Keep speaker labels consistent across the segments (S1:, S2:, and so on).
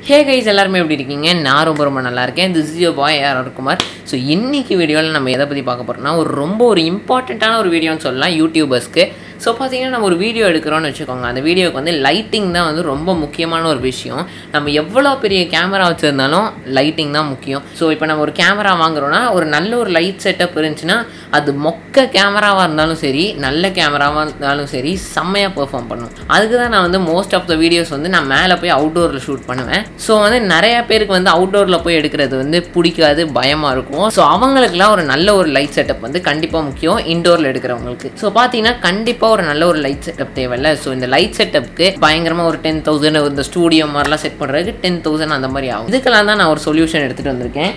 S1: hey guys எல்லாருமே எப்படி இருக்கீங்க நான் ரொம்ப ரொம்ப நல்லா இருக்கேன் this is yo boy R Kumar so இன்னைக்கு வீடியோவில் நம்ம எதை பற்றி பார்க்க போகிறோம்னா ஒரு ரொம்ப ஒரு இம்பார்ட்டண்ட்டான ஒரு வீடியோன்னு சொல்லலாம் யூடியூபர்ஸ்க்கு ஸோ பார்த்தீங்கன்னா நம்ம ஒரு வீடியோ எடுக்கிறோம்னு வச்சுக்கோங்க அந்த வீடியோக்கு வந்து லைட்டிங் தான் வந்து ரொம்ப முக்கியமான ஒரு விஷயம் நம்ம எவ்வளோ பெரிய கேமரா வச்சுருந்தாலும் லைட்டிங் தான் முக்கியம் ஸோ இப்போ நம்ம ஒரு கேமரா வாங்குறோம்னா ஒரு நல்ல ஒரு லைட் செட்டப் இருந்துச்சுன்னா அது மொக்க கேமராவாக இருந்தாலும் சரி நல்ல கேமராவாக இருந்தாலும் சரி செம்மையாக பெர்ஃபார்ம் பண்ணும் அதுக்கு தான் நான் வந்து மோஸ்ட் ஆஃப் த வீடியோஸ் வந்து நான் மேலே போய் அவுட்டோரில் ஷூட் பண்ணுவேன் ஸோ வந்து நிறைய பேருக்கு வந்து அவுட்டோரில் போய் எடுக்கிறது வந்து பிடிக்காது பயமாக இருக்கும் ஸோ அவங்களுக்குலாம் ஒரு நல்ல ஒரு லைட் செட்டப் வந்து கண்டிப்பாக முக்கியம் இன்டோரில் எடுக்கிறவங்களுக்கு ஸோ பார்த்தீங்கன்னா கண்டிப்பாக ஒரு நல்ல ஒரு லைட் செட்டப் தேவையில்ல ஸோ இந்த லைட் செட்டப்க்கு பயங்கரமாக ஒரு டென் தௌசண்ட் இந்த ஸ்டூடியோ மாதிரிலாம் செட் பண்ணுறதுக்கு டென் தௌசண்ட் அந்த மாதிரி ஆகும் இதுக்கெல்லாம் தான் நான் ஒரு சொல்யூஷன் எடுத்துகிட்டு வந்திருக்கேன்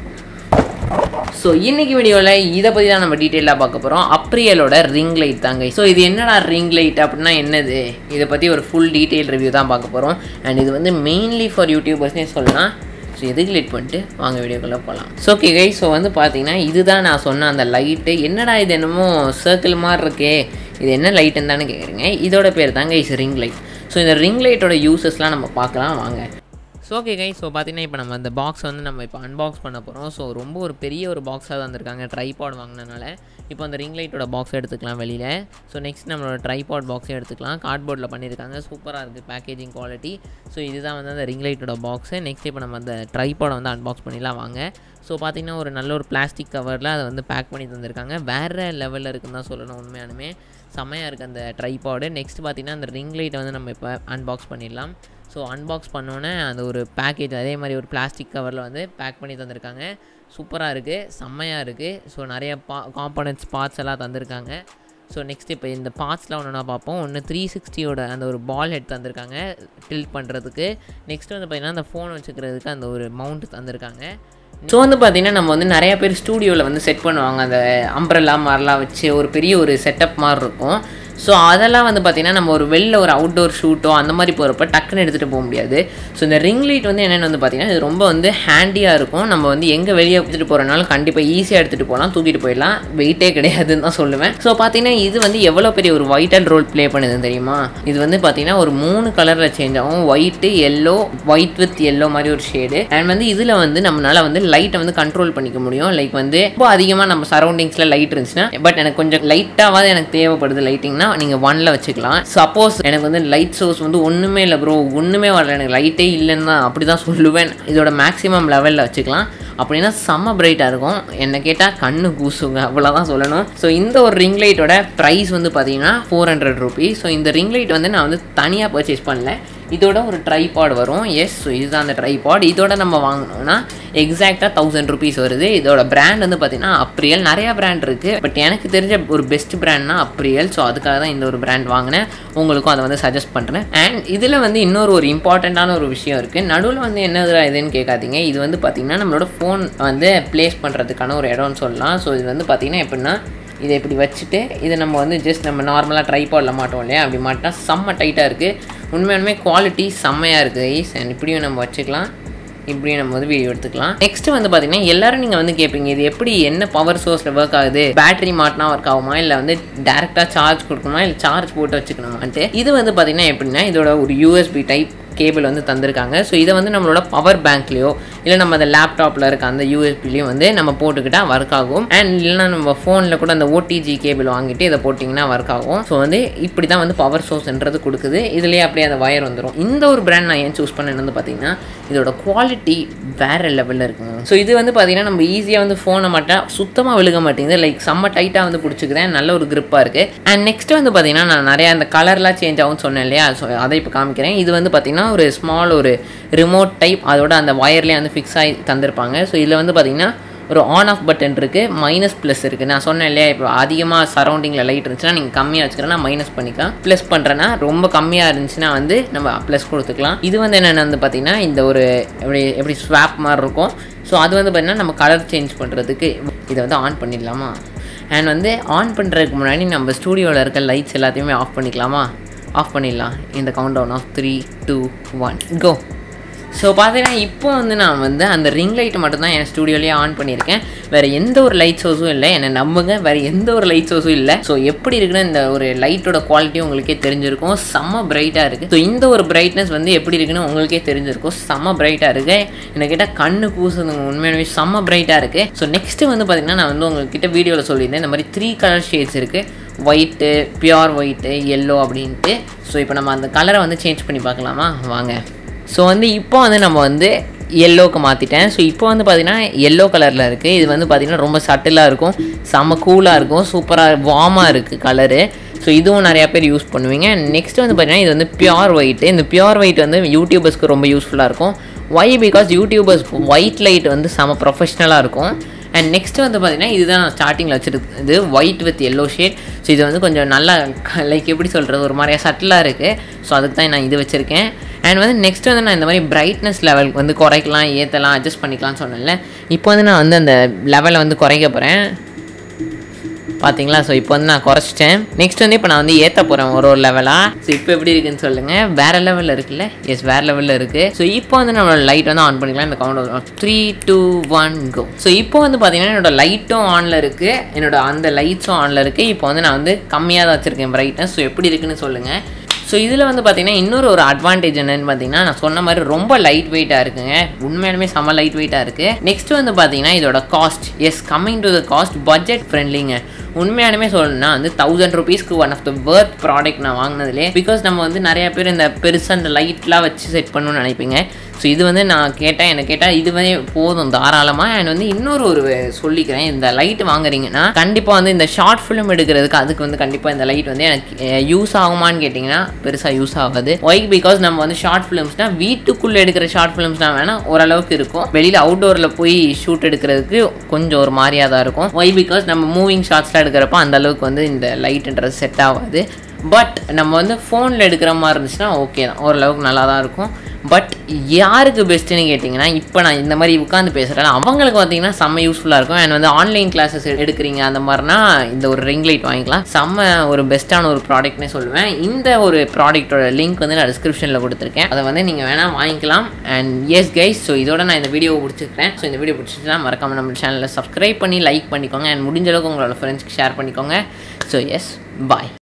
S1: ஸோ இன்னைக்கு வீடியோவில் இதை பற்றி தான் நம்ம டீட்டெயிலாக பார்க்க போகிறோம் அப்ரியலோட ரிங் லைட் தாங்க ஸோ இது என்னடா ரிங் லைட் அப்படின்னா என்னது இதை பற்றி ஒரு ஃபுல் டீட்டெயில் ரிவ்யூ தான் பார்க்க போகிறோம் அண்ட் இது வந்து மெயின்லி ஃபார் யூடியூபர்ஸ்னே சொல்லலாம் ஸோ எதுக்கு லைட் பண்ணிட்டு வாங்க வீடியோக்குள்ளே போகலாம் ஸோ ஓகே கை ஸோ வந்து பார்த்தீங்கன்னா இதுதான் நான் சொன்ன அந்த லைட்டு என்னடா இது என்னமோ சர்க்கிள் மாதிரி இருக்கே இது என்ன லைட்டுன்னு தானே கேட்குறீங்க இதோட பேர் தாங்க இஸ் ரிங் லைட் ஸோ இந்த ரிங் லைட்டோட யூசஸ்லாம் நம்ம பார்க்கலாம் வாங்க ஸோ ஓகே கை ஸோ பார்த்தீங்கன்னா இப்போ நம்ம அந்த பாக்ஸ் வந்து நம்ம இப்போ அன்பாக்ஸ் பண்ண போகிறோம் ஸோ ரொம்ப ஒரு பெரிய ஒரு பாக்ஸாக வந்திருக்காங்க ட்ரைபாட் வாங்கினனால இப்போ அந்த ரிங் லைட்டோட பாக்ஸ் எடுத்துக்கலாம் வெளியில் ஸோ நெக்ஸ்ட் நம்மளோட ட்ரைபாட் பாக்ஸை எடுத்துக்கலாம் கார்ட்போர்டில் பண்ணியிருக்காங்க சூப்பராக இருக்குது பேக்கேஜிங் குவாலிட்டி ஸோ இதுதான் வந்து அந்த ரிங் லைட்டோட பாக்ஸு நெக்ஸ்ட் இப்போ நம்ம அந்த ட்ரைபாடை வந்து அன்பாக்ஸ் பண்ணிடலாம் வாங்க ஸோ பார்த்தீங்கன்னா ஒரு நல்ல ஒரு பிளாஸ்டிக் கவரில் அதை வந்து பேக் பண்ணி தந்திருக்காங்க வேறு லெவலில் இருக்குன்னு தான் சொல்லணும் உண்மையானுமே செம்மையாக இருக்குது அந்த ட்ரைபாடு நெக்ஸ்ட் பார்த்தீங்கன்னா அந்த ரிங் லைட்டை வந்து நம்ம இப்போ அன்பாக்ஸ் பண்ணிடலாம் ஸோ அன்பாக்ஸ் பண்ணோன்னே அந்த ஒரு பேக்கேஜ் அதே மாதிரி ஒரு பிளாஸ்டிக் கவரில் வந்து பேக் பண்ணி தந்திருக்காங்க சூப்பராக இருக்குது செம்மையாக இருக்குது ஸோ நிறைய பா காம்பனன்ட்ஸ் பார்ட்ஸ் எல்லாம் தந்திருக்காங்க ஸோ நெக்ஸ்ட் இப்போ இந்த பார்ட்ஸ்லாம் ஒன்று நான் பார்ப்போம் ஒன்று த்ரீ சிக்ஸ்டியோட அந்த ஒரு பால் ஹெட் தந்திருக்காங்க டில்ட் பண்ணுறதுக்கு நெக்ஸ்ட் வந்து பார்த்திங்கன்னா அந்த ஃபோன் வச்சுக்கிறதுக்கு அந்த ஒரு மவுண்ட் தந்திருக்காங்க ஸோ வந்து பார்த்திங்கன்னா நம்ம வந்து நிறைய பேர் ஸ்டூடியோவில் வந்து செட் பண்ணுவாங்க அந்த அம்ப்ரெல்லா மாதிரிலாம் வச்சு ஒரு பெரிய ஒரு செட்டப் மாதிரி இருக்கும் ஸோ அதெல்லாம் வந்து பார்த்திங்கன்னா நம்ம ஒரு வெளில ஒரு அவுட்டோர் ஷூட்டோ அந்த மாதிரி போகிறப்ப டக்குன்னு எடுத்துகிட்டு போக முடியாது ஸோ இந்த ரிங் லைட் வந்து என்னென்னு வந்து பார்த்திங்கன்னா இது ரொம்ப வந்து ஹேண்டியாக இருக்கும் நம்ம வந்து எங்கே வெளியே எடுத்துகிட்டு போகிறனாலும் கண்டிப்பாக ஈஸியாக எடுத்துகிட்டு போகலாம் தூக்கிட்டு போயிடலாம் வெயிட்டே கிடையாதுன்னு தான் சொல்லுவேன் ஸோ பார்த்தீங்கன்னா இது வந்து எவ்வளோ பெரிய ஒரு வைட்டல் ரோல் ப்ளே பண்ணுதுன்னு தெரியுமா இது வந்து பார்த்திங்கன்னா ஒரு மூணு கலரில் சேஞ்ச் ஆகும் white yellow white with yellow மாதிரி ஒரு ஷேடு அண்ட் வந்து இதில் வந்து நம்மளால் வந்து லைட்டை வந்து கண்ட்ரோல் பண்ணிக்க முடியும் லைக் வந்து ரொம்ப அதிகமாக நம்ம சரௌண்டிங்ஸில் லைட் இருந்துச்சுன்னா பட் எனக்கு கொஞ்சம் லைட்டாவது எனக்கு தேவைப்படுது லைட்டிங்னா நீங்கள் ஒன்ல வச்சுக்கலாம் சப்போஸ் எனக்கு வந்து லைட் சோர்ஸ் வந்து ஒன்றுமே இல்லை ப்ரோ ஒன்றுமே வரல எனக்கு லைட்டே இல்லைன்னு தான் அப்படி தான் சொல்லுவேன் இதோட மேக்ஸிமம் லெவலில் வச்சுக்கலாம் அப்படின்னா செம்ம பிரைட்டாக இருக்கும் என்னை கேட்டால் கண்ணு கூசுங்க அவ்வளோதான் சொல்லணும் ஸோ இந்த ஒரு ரிங் லைட்டோட ப்ரைஸ் வந்து பார்த்தீங்கன்னா ஃபோர் ஹண்ட்ரட் ருபீஸ் ஸோ இந்த ரிங் லைட் வந்து நான் வந்து தனியாக பர்ச்சேஸ் பண்ணல இதோட ஒரு ட்ரைபாட் வரும் எஸ் ஸோ இதுதான் அந்த ட்ரைபாட் இதோட நம்ம வாங்கினோம்னா எக்ஸாக்டாக தௌசண்ட் ருபீஸ் வருது இதோட பிராண்ட் வந்து பார்த்தீங்கன்னா அப்ரியல் நிறையா பிராண்ட் இருக்குது பட் எனக்கு தெரிஞ்ச ஒரு பெஸ்ட் பிராண்ட்னா அப்ரியல் ஸோ அதுக்காக தான் இந்த ஒரு பிராண்ட் வாங்கினேன் உங்களுக்கும் அதை வந்து சஜஸ்ட் பண்ணுறேன் அண்ட் இதில் வந்து இன்னொரு ஒரு இம்பார்ட்டண்ட்டான ஒரு விஷயம் இருக்குது நடுவில் வந்து என்னதுடா இதுன்னு கேட்காதீங்க இது வந்து பார்த்திங்கன்னா நம்மளோட ஃபோன் வந்து ப்ளேஸ் பண்ணுறதுக்கான ஒரு இடம்னு சொல்லலாம் ஸோ இது வந்து பார்த்திங்கன்னா எப்படின்னா இதை இப்படி வச்சுட்டு இதை நம்ம வந்து ஜஸ்ட் நம்ம நார்மலாக ட்ரைபாடில் மாட்டோம் இல்லையா அப்படி மாட்டா செம்ம டைட்டாக இருக்குது உண்மையாலுமே குவாலிட்டி செம்மையாக இருக்குது ஐஸ் அண்ட் இப்படியும் நம்ம வச்சுக்கலாம் இப்படியும் நம்ம வந்து வீடியோ எடுத்துக்கலாம் நெக்ஸ்ட் வந்து பார்த்தீங்கன்னா எல்லாரும் நீங்கள் வந்து கேட்பீங்க இது எப்படி என்ன பவர் சோர்ஸில் ஒர்க் ஆகுது பேட்டரி மாட்டினா ஒர்க் ஆகுமா இல்லை வந்து டேரெக்டாக சார்ஜ் கொடுக்குமா இல்லை சார்ஜ் போட்டு வச்சுக்கணுமான்ட்டு இது வந்து பார்த்தீங்கன்னா எப்படின்னா இதோட ஒரு யூஎஸ்பி டைப் கேபிள் வந்து தந்திருக்காங்க ஸோ இதை வந்து நம்மளோட பவர் பேங்க்லேயோ இல்லை நம்ம அந்த லேப்டாப்பில் இருக்க அந்த யூஎஸ்பிலையும் வந்து நம்ம போட்டுக்கிட்டால் ஒர்க் ஆகும் அண்ட் இல்லைனா நம்ம ஃபோனில் கூட அந்த ஓடிஜி கேபிள் வாங்கிட்டு இதை போட்டிங்கன்னா ஒர்க் ஆகும் ஸோ வந்து இப்படி தான் வந்து பவர் சோர்ஸ்ன்றது கொடுக்குது இதுலேயே அப்படியே அந்த வயர் வந்துடும் இந்த ஒரு பிராண்ட் நான் ஏன் சூஸ் பண்ணேன்னு வந்து பார்த்தீங்கன்னா இதோட குவாலிட்டி வேறு லெவலில் இருக்குங்க ஸோ இது வந்து பார்த்தீங்கன்னா நம்ம ஈஸியாக வந்து ஃபோனை மட்டும் சுத்தமாக விழுக மாட்டேங்குது லைக் செம்ம டைட்டாக வந்து பிடிச்சிக்கிறேன் நல்ல ஒரு grip-ஆ இருக்குது அண்ட் நெக்ஸ்ட் வந்து பார்த்தீங்கன்னா நான் நிறையா அந்த கலர்லாம் சேஞ்ச் ஆகும்னு சொன்னேன் இல்லையா ஸோ அதை இப்போ காமிக்கிறேன் இது வந்து பார்த்தீங்கன்னா ஒரு ஸ்மால் ஒரு ரிமோட் டைப் அதோட அந்த வயர்லேயே வந்து ஃபிக்ஸ் ஆகி தந்திருப்பாங்க ஸோ இதில் வந்து பார்த்தீங்கன்னா ஒரு ஆன் ஆஃப் பட்டன் இருக்குது மைனஸ் ப்ளஸ் இருக்குது நான் சொன்னேன் இல்லையா இப்போ அதிகமாக சரௌண்டிங்கில் லைட் இருந்துச்சுன்னா நீங்கள் கம்மியாக வச்சுக்கிறேன்னா மைனஸ் பண்ணிக்கலாம் ப்ளஸ் பண்ணுறேன்னா ரொம்ப கம்மியாக இருந்துச்சுன்னா வந்து நம்ம ப்ளஸ் கொடுத்துக்கலாம் இது வந்து என்னென்ன வந்து பார்த்திங்கன்னா இந்த ஒரு எப்படி எப்படி ஸ்வாப் மாதிரி இருக்கும் ஸோ அது வந்து பார்த்திங்கன்னா நம்ம கலர் சேஞ்ச் பண்ணுறதுக்கு இதை வந்து ஆன் பண்ணிடலாமா அண்ட் வந்து ஆன் பண்ணுறதுக்கு முன்னாடி நம்ம ஸ்டூடியோவில் இருக்க லைட்ஸ் எல்லாத்தையுமே ஆஃப் பண்ணிக்கலாமா ஆஃப் பண்ணிடலாம் இந்த countdown off three two one go so பார்த்தீங்கன்னா இப்போ வந்து நான் வந்து அந்த ரிங் லைட் மட்டும் தான் என் ஸ்டூடியோலேயே ஆன் பண்ணியிருக்கேன் வேறு எந்த ஒரு லைட் சோர்ஸும் இல்லை என்னை நம்புங்க வேறு எந்த ஒரு லைட் சோர்ஸும் இல்லை ஸோ எப்படி இருக்குன்னு இந்த ஒரு லைட்டோட குவாலிட்டி உங்களுக்கே தெரிஞ்சிருக்கும் செம்ம பிரைட்டாக இருக்குது ஸோ இந்த ஒரு பிரைட்னஸ் வந்து எப்படி இருக்குன்னு உங்களுக்கே தெரிஞ்சிருக்கும் செம்ம பிரைட்டாக இருக்குது எனக்கு கிட்ட கண்ணு கூசுதுங்க உண்மையானவே செம்ம பிரைட்டாக இருக்குது ஸோ நெக்ஸ்ட்டு வந்து பார்த்திங்கன்னா நான் வந்து உங்ககிட்ட வீடியோவில் சொல்லியிருந்தேன் இந்த மாதிரி த்ரீ கலர் ஷேட்ஸ் இருக்குது ஒயிட்டு பியோர் ஒயிட்டு எல்லோ அப்படின்ட்டு ஸோ இப்போ நம்ம அந்த கலரை வந்து சேஞ்ச் பண்ணி பார்க்கலாமா வாங்க ஸோ வந்து இப்போ வந்து நம்ம வந்து எல்லோக்கு மாற்றிட்டேன் ஸோ இப்போ வந்து பார்த்திங்கன்னா எல்லோ கலரில் இருக்குது இது வந்து பார்த்திங்கன்னா ரொம்ப சட்டிலாக இருக்கும் செம்ம கூலாக இருக்கும் சூப்பராக வார்மாக இருக்குது கலரு ஸோ இதுவும் நிறையா பேர் யூஸ் பண்ணுவீங்க நெக்ஸ்ட் வந்து பார்த்திங்கன்னா இது வந்து பியோர் ஒயிட்டு இந்த பியோர் ஒயிட் வந்து யூடியூபர்ஸ்க்கு ரொம்ப யூஸ்ஃபுல்லாக இருக்கும் why because YouTubers white light வந்து செம ப்ரொஃபஷ்னலாக இருக்கும் அண்ட் நெக்ஸ்ட் வந்து பார்த்தீங்கன்னா இதுதான் நான் ஸ்டார்டிங்கில் வச்சுருக்கு இது white with yellow shade so இது வந்து கொஞ்சம் நல்லா லைக் எப்படி சொல்கிறது ஒரு மாதிரியா சட்டிலாக இருக்குது ஸோ அதுக்கு தான் நான் இது வச்சுருக்கேன் அண்ட் வந்து நெக்ஸ்ட் வந்து நான் இந்த மாதிரி பிரைட்னஸ் லெவல் வந்து குறைக்கலாம் ஏற்றலாம் அட்ஜஸ்ட் பண்ணிக்கலாம்னு சொன்னேன்ல இப்போ வந்து நான் வந்து அந்த லெவலை வந்து குறைக்க போகிறேன் பார்த்தீங்களா ஸோ இப்போ வந்து நான் குறைச்சிட்டேன் நெக்ஸ்ட் வந்து இப்போ நான் வந்து ஏற்ற போகிறேன் ஒரு ஒரு லெவலாக ஸோ இப்போ எப்படி இருக்குன்னு சொல்லுங்கள் வேறு லெவலில் இருக்குல்ல எஸ் வேறு லெவலில் இருக்குது ஸோ இப்போ வந்து நம்மளோட லைட் வந்து ஆன் பண்ணிக்கலாம் இந்த count three two one go so இப்போ வந்து பார்த்தீங்கன்னா என்னோட லைட்டும் ஆனில் இருக்குது என்னோட அந்த லைட்ஸும் ஆனில் இருக்குது இப்போ வந்து நான் வந்து கம்மியாக தான் வச்சுருக்கேன் பிரைட்னஸ் ஸோ எப்படி இருக்குன்னு சொல்லுங்கள் ஸோ இதில் வந்து பார்த்தீங்கன்னா இன்னொரு ஒரு அட்வான்டேஜ் என்னன்னு பார்த்தீங்கன்னா நான் சொன்ன மாதிரி ரொம்ப லைட் வெயிட்டாக இருக்குங்க உண்மையாலுமே செம்ம லைட் வெயிட்டாக இருக்குது நெக்ஸ்ட் வந்து பார்த்தீங்கன்னா இதோட cost is coming to the cost budget ஃப்ரெண்ட்லிங்க உண்மையாலுமே சொல்லணும்னா வந்து தௌசண்ட் ருபீஸ்க்கு one of the worth product நான் வாங்கினதுலே பிகாஸ் நம்ம வந்து நிறைய பேர் இந்த பெருசாக இந்த லைட்லாம் வச்சு செட் பண்ணணும்னு நினைப்பீங்க ஸோ இது வந்து நான் கேட்டேன் எனக்கு கேட்டால் இதுவே போதும் தாராளமாக அண்ட் வந்து இன்னொரு ஒரு சொல்லிக்கிறேன் இந்த லைட் வாங்குறீங்கன்னா கண்டிப்பாக வந்து இந்த ஷார்ட் ஃபிலிம் எடுக்கிறதுக்கு அதுக்கு வந்து கண்டிப்பாக இந்த லைட் வந்து எனக்கு யூஸ் ஆகுமான்னு கேட்டிங்கன்னா பெருசாக யூஸ் ஆகாது ஒய்க் பிகாஸ் நம்ம வந்து ஷார்ட் ஃபிலிம்ஸ்னால் வீட்டுக்குள்ளே எடுக்கிற ஷார்ட் ஃபிலிம்ஸ்னால் வேணால் ஓரளவுக்கு இருக்கும் வெளியில் அவுட்டோரில் போய் ஷூட் எடுக்கிறதுக்கு கொஞ்சம் ஒரு மாதிரியாக தான் இருக்கும் ஒய் பிகாஸ் நம்ம மூவிங் ஷார்ட்ஸ்லாம் எடுக்கிறப்ப அந்த அளவுக்கு வந்து இந்த லைட்ன்றது செட் ஆகாது பட் நம்ம வந்து ஃபோனில் எடுக்கிற மாதிரி இருந்துச்சுன்னா ஓகே தான் ஓரளவுக்கு நல்லா தான் இருக்கும் பட் யாருக்கு பெஸ்ட்டுன்னு கேட்டிங்கன்னா இப்போ நான் இந்த மாதிரி உட்காந்து பேசுகிறேன் அவங்களுக்கு பார்த்தீங்கன்னா செம்ம யூஸ்ஃபுல்லாக இருக்கும் அண்ட் வந்து ஆன்லைன் கிளாஸஸ் எடுக்கிறீங்க அந்த மாதிரினா இந்த ஒரு ரிங் லைட் வாங்கிக்கலாம் செம்ம ஒரு பெஸ்ட்டான ஒரு ப்ராடக்ட்னே சொல்லுவேன் இந்த ஒரு ப்ராடக்ட்டோட லிங்க் வந்து நான் டிஸ்கிரிப்ஷனில் கொடுத்துருக்கேன் அதை வந்து நீங்கள் வேணால் வாங்கிக்கலாம் அண்ட் எஸ் கைஸ் ஸோ இதோட நான் இந்த வீடியோ பிடிச்சிருக்கேன் ஸோ இந்த வீடியோ பிடிச்சிச்சுன்னா மறக்காம நம்ம சேனலில் சப்ஸ்கிரைப் பண்ணி லைக் பண்ணிக்கோங்க அண்ட் முடிஞ்ச அளவுக்கு உங்களோட ஃப்ரெண்ட்ஸ்க்கு ஷேர் பண்ணிக்கோங்க ஸோ எஸ் பாய்